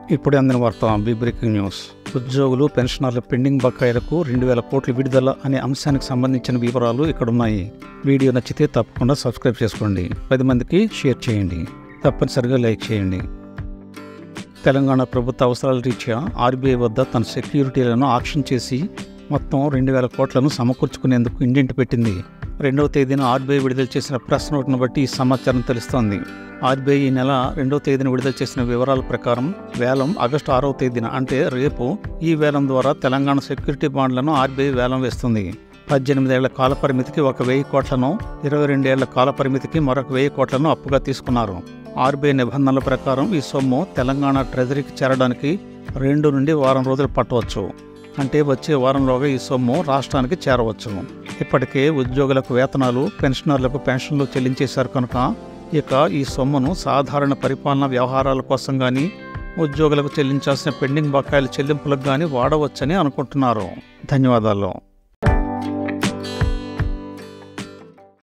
ఇప్పుడే అందిన వార్త బి బ్రేకింగ్ న్యూస్ ఉద్యోగులు పెన్షనర్ల పెండింగ్ బకాయిలకు రెండు వేల కోట్ల విడుదల అనే అంశానికి సంబంధించిన వివరాలు ఇక్కడ ఉన్నాయి వీడియో నచ్చితే తప్పకుండా సబ్స్క్రైబ్ చేసుకోండి పది మందికి షేర్ చేయండి తప్పనిసరిగా లైక్ చేయండి తెలంగాణ ప్రభుత్వ అవసరాల రీత్యా ఆర్బీఐ వద్ద తన సెక్యూరిటీలను ఆక్షన్ చేసి మొత్తం రెండు వేల కోట్లను సమకూర్చుకునేందుకు ఇండెంట్ పెట్టింది రెండవ తేదీన ఆర్బీఐ విడుదల చేసిన ప్రెస్ నోట్ను బట్టి ఈ సమాచారం తెలుస్తోంది ఆర్బీఐ ఈ నెల రెండవ తేదీన విడుదల చేసిన వివరాల ప్రకారం వేలం ఆగస్టు ఆరవ తేదీన అంటే రేపు ఈ వేలం ద్వారా తెలంగాణ సెక్యూరిటీ బాండ్లను ఆర్బీఐ వేలం వేస్తుంది పద్దెనిమిదేళ్ల కాల పరిమితికి ఒక వెయ్యి కోట్లను ఇరవై రెండేళ్ల కాల పరిమితికి మరొక వెయ్యి కోట్లను అప్పుగా తీసుకున్నారు ఆర్బీఐ నిబంధనల ప్రకారం ఈ సొమ్ము తెలంగాణ ట్రెజరీకి చేరడానికి రెండు నుండి వారం రోజులు పట్టవచ్చు అంటే వచ్చే వారంలోగా ఈ సొమ్ము రాష్ట్రానికి చేరవచ్చు ఇప్పటికే ఉద్యోగులకు వేతనాలు పెన్షనర్లకు పెన్షన్లు చెల్లించేశారు కనుక ఇక ఈ సొమ్మును సాధారణ పరిపాలన వ్యవహారాల కోసం కానీ ఉద్యోగులకు చెల్లించాల్సిన పెండింగ్ బకాయిల చెల్లింపులకు కానీ వాడవచ్చని అనుకుంటున్నారు ధన్యవాదాలు